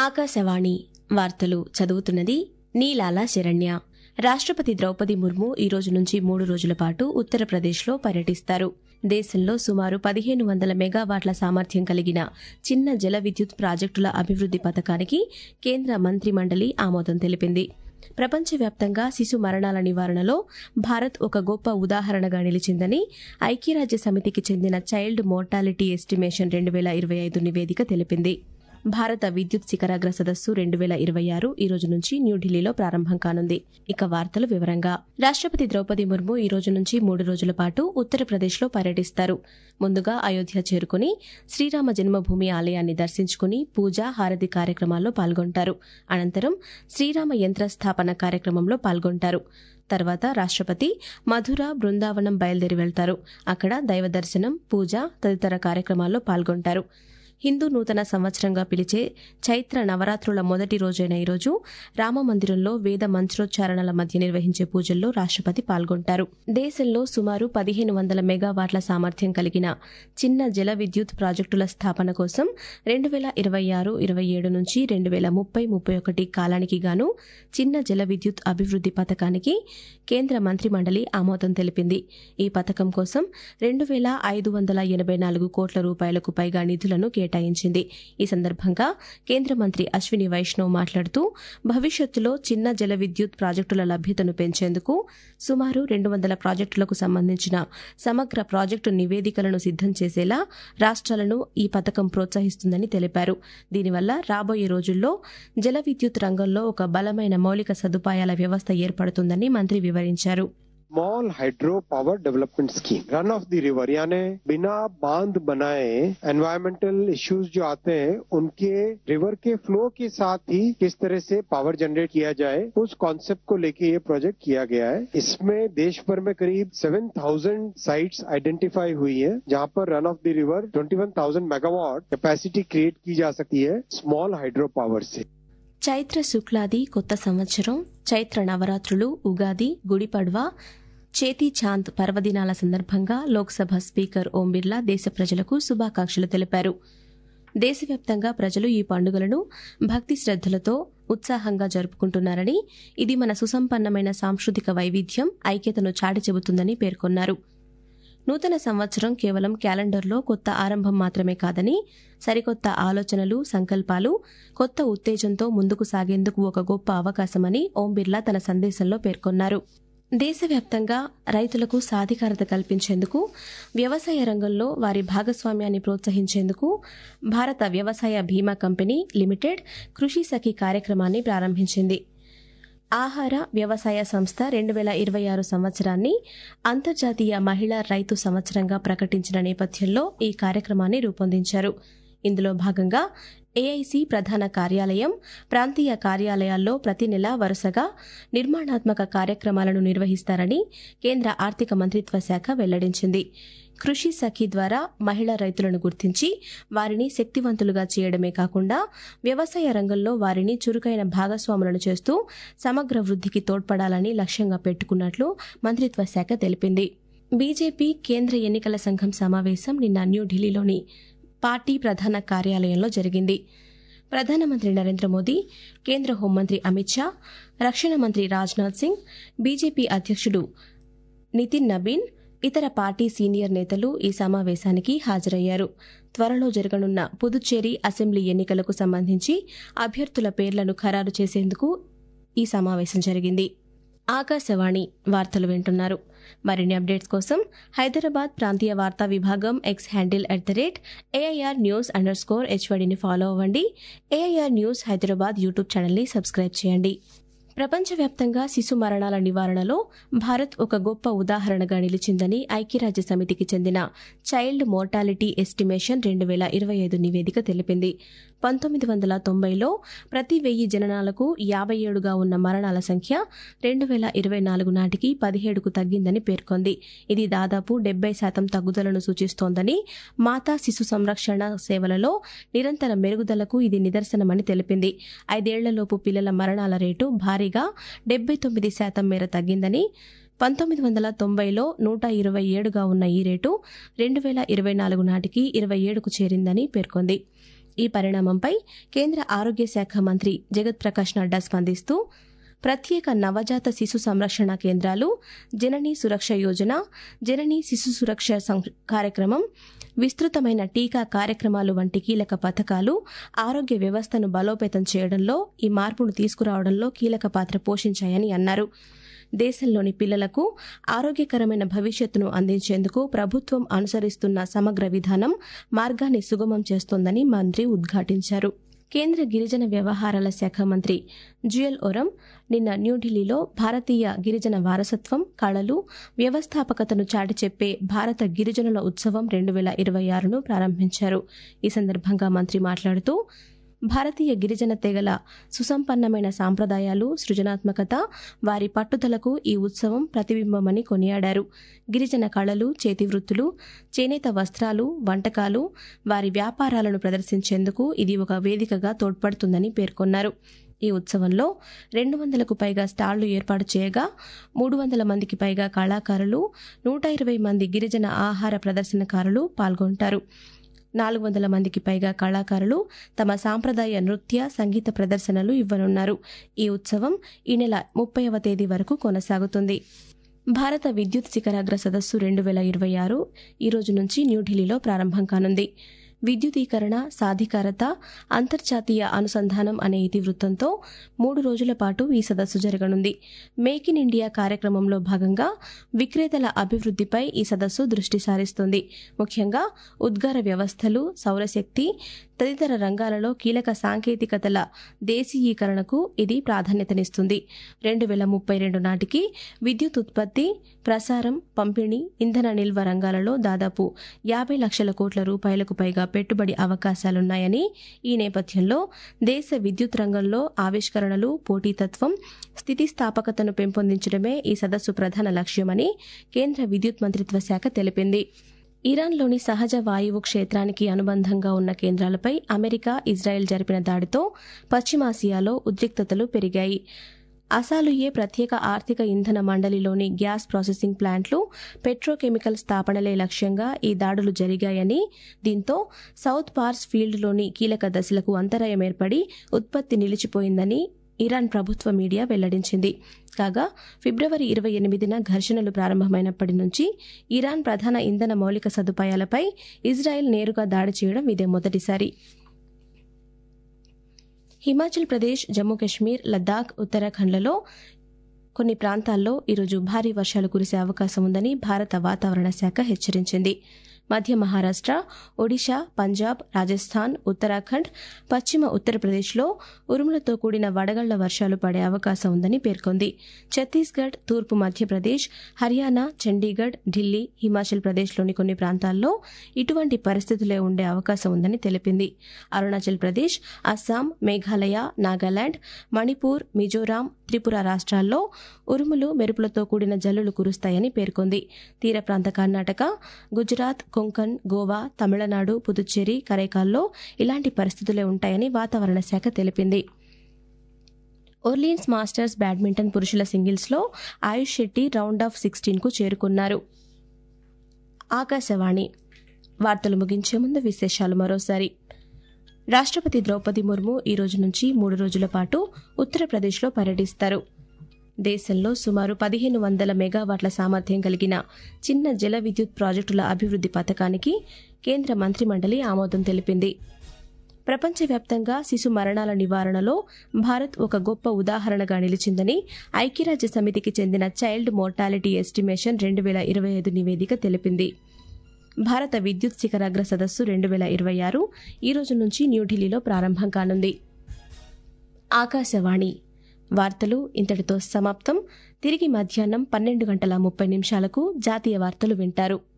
ఆకాశవాణి వార్తలు చదువుతున్నది నీలాల శరణ్య రాష్ట్రపతి ద్రౌపది ముర్ము ఈ రోజు నుంచి మూడు రోజుల పాటు ఉత్తరప్రదేశ్లో పర్యటిస్తారు దేశంలో సుమారు పదిహేను వందల మెగావాట్ల సామర్థ్యం కలిగిన చిన్న జల విద్యుత్ ప్రాజెక్టుల అభివృద్ది పథకానికి కేంద్ర మంత్రిమండలి ఆమోదం తెలిపింది ప్రపంచవ్యాప్తంగా శిశు మరణాల నివారణలో భారత్ ఒక గొప్ప ఉదాహరణగా నిలిచిందని ఐక్యరాజ్య సమితికి చెందిన చైల్డ్ మోర్టాలిటీ ఎస్టిమేషన్ రెండు వేల ఇరవై ఐదు నివేదిక తెలిపింది భారత విద్యుత్ శిఖరాగ్ర సదస్సు రెండు వేల ఇరవై ఆరు ఈ రోజు నుంచి న్యూఢిల్లీలో ప్రారంభం కానుంది ఇక వార్తలు వివరంగా రాష్ట్రపతి ద్రౌపది ముర్ము ఈ రోజు నుంచి మూడు రోజుల పాటు ఉత్తరప్రదేశ్లో పర్యటిస్తారు ముందుగా అయోధ్య చేరుకుని శ్రీరామ జన్మభూమి ఆలయాన్ని దర్శించుకుని పూజ హారతి కార్యక్రమాల్లో పాల్గొంటారు అనంతరం శ్రీరామ యంత్ర స్థాపన కార్యక్రమంలో పాల్గొంటారు తర్వాత రాష్ట్రపతి మధుర బృందావనం బయలుదేరి వెళ్తారు అక్కడ దైవ దర్శనం పూజ తదితర కార్యక్రమాల్లో పాల్గొంటారు హిందూ నూతన సంవత్సరంగా పిలిచే చైత్ర నవరాత్రుల మొదటి రోజైన ఈరోజు రామమందిరంలో వేద మంత్రోచ్చారణల మధ్య నిర్వహించే పూజల్లో రాష్ట్రపతి పాల్గొంటారు దేశంలో సుమారు పదిహేను వందల మెగావాట్ల సామర్థ్యం కలిగిన చిన్న జల విద్యుత్ ప్రాజెక్టుల స్థాపన కోసం రెండు వేల ఇరవై ఆరు ఇరవై ఏడు నుంచి రెండు వేల ముప్పై ముప్పై ఒకటి కాలానికి గాను చిన్న జల విద్యుత్ అభివృద్ది పథకానికి కేంద్ర మంత్రిమండలి ఆమోదం తెలిపింది ఈ పథకం కోసం రెండు వేల ఐదు వందల ఎనభై నాలుగు కోట్ల రూపాయలకు పైగా నిధులను కేటాయించింది ఈ సందర్భంగా కేంద్ర మంత్రి అశ్విని వైష్ణవ్ మాట్లాడుతూ భవిష్యత్తులో చిన్న జల విద్యుత్ ప్రాజెక్టుల లభ్యతను పెంచేందుకు సుమారు రెండు వందల ప్రాజెక్టులకు సంబంధించిన సమగ్ర ప్రాజెక్టు నివేదికలను సిద్దం చేసేలా రాష్ట్రాలను ఈ పథకం ప్రోత్సహిస్తుందని తెలిపారు దీనివల్ల రాబోయే రోజుల్లో జల విద్యుత్ రంగంలో ఒక బలమైన మౌలిక సదుపాయాల వ్యవస్థ ఏర్పడుతుందని మంత్రి వివరించారు small hydro power development scheme run of the river यानी बिना बांध बनाए एनवायरमेंटल इश्यूज जो आते हैं उनके रिवर के फ्लो के साथ ही किस तरह से पावर जनरेट किया जाए उस कॉन्सेप्ट को लेके ये प्रोजेक्ट किया गया है इसमें देश भर में करीब 7000 साइट्स आइडेंटिफाई हुई है जहां पर run of the river 21000 megawatt capacity create की जा सकती है स्मॉल हाइड्रो पावर से చైత్ర శుక్లాది కొత్త సంవత్సరం చైత్ర నవరాత్రులు ఉగాది గుడిపడ్వా చేతీ చాంద్ పర్వదినాల సందర్భంగా లోక్సభ స్పీకర్ ఓం బిర్లా దేశ ప్రజలకు శుభాకాంక్షలు తెలిపారు దేశవ్యాప్తంగా ప్రజలు ఈ పండుగలను భక్తి శ్రద్దలతో ఉత్సాహంగా జరుపుకుంటున్నారని ఇది మన సుసంపన్నమైన సాంస్కృతిక వైవిధ్యం ఐక్యతను చాటి చెబుతుందని పేర్కొన్నారు నూతన సంవత్సరం కేవలం క్యాలెండర్లో కొత్త ఆరంభం మాత్రమే కాదని సరికొత్త ఆలోచనలు సంకల్పాలు కొత్త ఉత్తేజంతో ముందుకు సాగేందుకు ఒక గొప్ప అవకాశమని ఓం బిర్లా తన సందేశంలో పేర్కొన్నారు దేశవ్యాప్తంగా రైతులకు సాధికారత కల్పించేందుకు వ్యవసాయ రంగంలో వారి భాగస్వామ్యాన్ని ప్రోత్సహించేందుకు భారత వ్యవసాయ బీమా కంపెనీ లిమిటెడ్ కృషి సఖి కార్యక్రమాన్ని ప్రారంభించింది ఆహార వ్యవసాయ సంస్థ రెండు వేల ఇరవై ఆరు సంవత్సరాన్ని అంతర్జాతీయ మహిళా రైతు సంవత్సరంగా ప్రకటించిన నేపథ్యంలో ఈ కార్యక్రమాన్ని రూపొందించారు ఇందులో భాగంగా ఏఐసి ప్రధాన కార్యాలయం ప్రాంతీయ కార్యాలయాల్లో ప్రతి నెల వరుసగా నిర్మాణాత్మక కార్యక్రమాలను నిర్వహిస్తారని కేంద్ర ఆర్థిక మంత్రిత్వ శాఖ వెల్లడించింది కృషి సఖి ద్వారా మహిళా రైతులను గుర్తించి వారిని శక్తివంతులుగా చేయడమే కాకుండా వ్యవసాయ రంగంలో వారిని చురుకైన భాగస్వాములను చేస్తూ సమగ్ర వృద్ధికి తోడ్పడాలని లక్ష్యంగా పెట్టుకున్నట్లు మంత్రిత్వ శాఖ తెలిపింది బీజేపీ కేంద్ర ఎన్నికల సంఘం సమావేశం నిన్న న్యూఢిల్లీలోని పార్టీ ప్రధాన కార్యాలయంలో జరిగింది ప్రధానమంత్రి నరేంద్ర మోదీ కేంద్ర హోంమంత్రి అమిత్ షా రక్షణ మంత్రి రాజ్నాథ్ సింగ్ బీజేపీ అధ్యక్షుడు నితిన్ నబీన్ ఇతర పార్టీ సీనియర్ నేతలు ఈ సమావేశానికి హాజరయ్యారు త్వరలో జరగనున్న పుదుచ్చేరి అసెంబ్లీ ఎన్నికలకు సంబంధించి అభ్యర్థుల పేర్లను ఖరారు చేసేందుకు ఈ సమావేశం జరిగింది ఆకాశవాణి వార్తలు వింటున్నారు మరిన్ని అప్డేట్స్ కోసం హైదరాబాద్ ప్రాంతీయ వార్తా విభాగం X handle at the rate AIR news under score హెచ్వడిని ఫాలో అవ్వండి ఏఐఆర్ న్యూస్ హైదరాబాద్ యూట్యూబ్ ఛానల్ని సబ్స్క్రైబ్ చేయండి ప్రపంచవ్యాప్తంగా శిశు మరణాల నివారణలో భారత్ ఒక గొప్ప ఉదాహరణగా నిలిచిందని ఐక్యరాజ్య సమితికి చెందిన చైల్డ్ మోర్టాలిటీ ఎస్టిమేషన్ రెండు వేల ఇరవై ఐదు నివేదిక తెలిపింది పంతొమ్మిది వందల తొంభైలో ప్రతి వెయ్యి జననాలకు యాభై ఏడుగా ఉన్న మరణాల సంఖ్య రెండు వేల ఇరవై నాలుగు నాటికి పదిహేడుకు తగ్గిందని పేర్కొంది ఇది దాదాపు డెబ్బై శాతం తగ్గుదలను సూచిస్తోందని మాతా శిశు సంరక్షణ సేవలలో నిరంతర మెరుగుదలకు ఇది నిదర్శనమని తెలిపింది ఐదేళ్లలోపు పిల్లల మరణాల రేటు భారీగా డెబ్బై తొమ్మిది శాతం మేర తగ్గిందని పంతొమ్మిది వందల తొంభైలో నూట ఇరవై ఏడుగా ఉన్న ఈ రేటు రెండు వేల ఇరవై నాలుగు నాటికి ఇరవై ఏడుకు చేరిందని పేర్కొంది ఈ పరిణామంపై కేంద్ర ఆరోగ్య శాఖ మంత్రి జగత్ ప్రకాష్ నడ్డా స్పందిస్తూ ప్రత్యేక నవజాత శిశు సంరక్షణ కేంద్రాలు జననీ సురక్ష యోజన జననీ శిశు సురక్ష కార్యక్రమం విస్తృతమైన టీకా కార్యక్రమాలు వంటి కీలక పథకాలు ఆరోగ్య వ్యవస్థను బలోపేతం చేయడంలో ఈ మార్పును తీసుకురావడంలో కీలక పాత్ర పోషించాయని అన్నారు దేశంలోని పిల్లలకు ఆరోగ్యకరమైన భవిష్యత్తును అందించేందుకు ప్రభుత్వం అనుసరిస్తున్న సమగ్ర విధానం మార్గాన్ని సుగమం చేస్తోందని మంత్రి ఉద్ఘాటించారు కేంద్ర గిరిజన వ్యవహారాల శాఖ మంత్రి జుయల్ ఒరం నిన్న న్యూఢిల్లీలో భారతీయ గిరిజన వారసత్వం కళలు వ్యవస్థాపకతను చాటి చెప్పే భారత గిరిజనుల ఉత్సవం రెండు వేల ఇరవై ఆరును ప్రారంభించారు ఈ సందర్భంగా మంత్రి మాట్లాడుతూ భారతీయ గిరిజన తెగల సుసంపన్నమైన సాంప్రదాయాలు సృజనాత్మకత వారి పట్టుదలకు ఈ ఉత్సవం ప్రతిబింబమని కొనియాడారు గిరిజన కళలు చేతివృత్తులు చేనేత వస్త్రాలు వంటకాలు వారి వ్యాపారాలను ప్రదర్శించేందుకు ఇది ఒక వేదికగా తోడ్పడుతుందని పేర్కొన్నారు ఈ ఉత్సవంలో రెండు వందలకు పైగా స్టాళ్లు ఏర్పాటు చేయగా మూడు వందల మందికి పైగా కళాకారులు నూట ఇరవై మంది గిరిజన ఆహార ప్రదర్శనకారులు పాల్గొంటారు నాలుగు వందల మందికి పైగా కళాకారులు తమ సాంప్రదాయ నృత్య సంగీత ప్రదర్శనలు ఇవ్వనున్నారు ఈ ఉత్సవం ఈ నెల ముప్పైవ తేదీ వరకు కొనసాగుతుంది భారత విద్యుత్ శిఖరాగ్ర సదస్సు రెండు వేల ఇరవై ఆరు ఈ రోజు నుంచి న్యూఢిల్లీలో ప్రారంభం కానుంది విద్యుదీకరణ సాధికారత అంతర్జాతీయ అనుసంధానం అనే ఇతివృత్తంతో మూడు రోజుల పాటు ఈ సదస్సు జరగనుంది మేక్ ఇన్ ఇండియా కార్యక్రమంలో భాగంగా విక్రేతల అభివృద్ధిపై ఈ సదస్సు దృష్టి సారిస్తుంది ముఖ్యంగా ఉద్గార వ్యవస్థలు సౌరశక్తి తదితర రంగాలలో కీలక సాంకేతికతల దేశీయీకరణకు ఇది ప్రాధాన్యతనిస్తుంది రెండు వేల ముప్పై రెండు నాటికి విద్యుత్ ఉత్పత్తి ప్రసారం పంపిణీ ఇంధన నిల్వ రంగాలలో దాదాపు యాభై లక్షల కోట్ల రూపాయలకు పైగా పెట్టుబడి అవకాశాలున్నాయని ఈ నేపథ్యంలో దేశ విద్యుత్ రంగంలో ఆవిష్కరణలు పోటీతత్వం స్థితిస్థాపకతను పెంపొందించడమే ఈ సదస్సు ప్రధాన లక్ష్యమని కేంద్ర విద్యుత్ మంత్రిత్వ శాఖ తెలిపింది ఇరాన్లోని సహజ వాయువు క్షేత్రానికి అనుబంధంగా ఉన్న కేంద్రాలపై అమెరికా ఇజ్రాయెల్ జరిపిన దాడితో పశ్చిమాసియాలో ఉద్రిక్తతలు పెరిగాయి అసాలుయే ప్రత్యేక ఆర్థిక ఇంధన మండలిలోని గ్యాస్ ప్రాసెసింగ్ ప్లాంట్లు పెట్రోకెమికల్ స్థాపనలే లక్ష్యంగా ఈ దాడులు జరిగాయని దీంతో సౌత్ పార్స్ ఫీల్డ్లోని కీలక దశలకు అంతరాయం ఏర్పడి ఉత్పత్తి నిలిచిపోయిందని ఇరాన్ ప్రభుత్వ మీడియా వెల్లడించింది కాగా ఫిబ్రవరి ఇరవై ఎనిమిదిన ఘర్షణలు ప్రారంభమైనప్పటి నుంచి ఇరాన్ ప్రధాన ఇంధన మౌలిక సదుపాయాలపై ఇజ్రాయెల్ నేరుగా దాడి చేయడం ఇదే మొదటిసారి హిమాచల్ ప్రదేశ్ జమ్మూ కశ్మీర్ లద్దాఖ్ ఉత్తరాఖండ్లలో కొన్ని ప్రాంతాల్లో ఈరోజు భారీ వర్షాలు కురిసే అవకాశం ఉందని భారత వాతావరణ శాఖ హెచ్చరించింది మధ్య మహారాష్ట ఒడిశా పంజాబ్ రాజస్థాన్ ఉత్తరాఖండ్ పశ్చిమ ఉత్తరప్రదేశ్లో ఉరుములతో కూడిన వడగళ్ల వర్షాలు పడే అవకాశం ఉందని పేర్కొంది ఛత్తీస్గఢ్ తూర్పు మధ్యప్రదేశ్ హర్యానా చండీగఢ్ ఢిల్లీ హిమాచల్ ప్రదేశ్లోని కొన్ని ప్రాంతాల్లో ఇటువంటి పరిస్థితులే ఉండే అవకాశం ఉందని తెలిపింది అరుణాచల్ ప్రదేశ్ అస్సాం మేఘాలయ నాగాలాండ్ మణిపూర్ మిజోరాం త్రిపుర రాష్ట్రాల్లో ఉరుములు మెరుపులతో కూడిన జల్లులు కురుస్తాయని పేర్కొంది తీర ప్రాంత కర్ణాటక గుజరాత్ కొంకణ్ గోవా తమిళనాడు పుదుచ్చేరి కరైకాల్లో ఇలాంటి పరిస్థితులే ఉంటాయని వాతావరణ శాఖ తెలిపింది ఒర్లీన్స్ మాస్టర్స్ బ్యాడ్మింటన్ పురుషుల సింగిల్స్లో ఆయుష్ శెట్టి రౌండ్ ఆఫ్ సిక్స్టీన్కు చేరుకున్నారు ఆకాశవాణి వార్తలు ముగించే ముందు విశేషాలు మరోసారి రాష్ట్రపతి ద్రౌపది ముర్ము ఈ రోజు నుంచి మూడు రోజుల పాటు ఉత్తరప్రదేశ్లో పర్యటిస్తారు దేశంలో సుమారు పదిహేను వందల మెగావాట్ల సామర్థ్యం కలిగిన చిన్న జల విద్యుత్ ప్రాజెక్టుల అభివృద్ది పథకానికి కేంద్ర మంత్రిమండలి ఆమోదం తెలిపింది ప్రపంచవ్యాప్తంగా శిశు మరణాల నివారణలో భారత్ ఒక గొప్ప ఉదాహరణగా నిలిచిందని ఐక్యరాజ్య సమితికి చెందిన చైల్డ్ మోర్టాలిటీ ఎస్టిమేషన్ రెండు వేల ఇరవై ఐదు నివేదిక తెలిపింది భారత విద్యుత్ శిఖరాగ్ర సదస్సు రెండు వేల ఇరవై ఆరు ఈ రోజు నుంచి న్యూఢిల్లీలో ప్రారంభం కానుంది ఆకాశవాణి వార్తలు ఇంతటితో సమాప్తం తిరిగి మధ్యాహ్నం పన్నెండు గంటల ముప్పై నిమిషాలకు జాతీయ వార్తలు వింటారు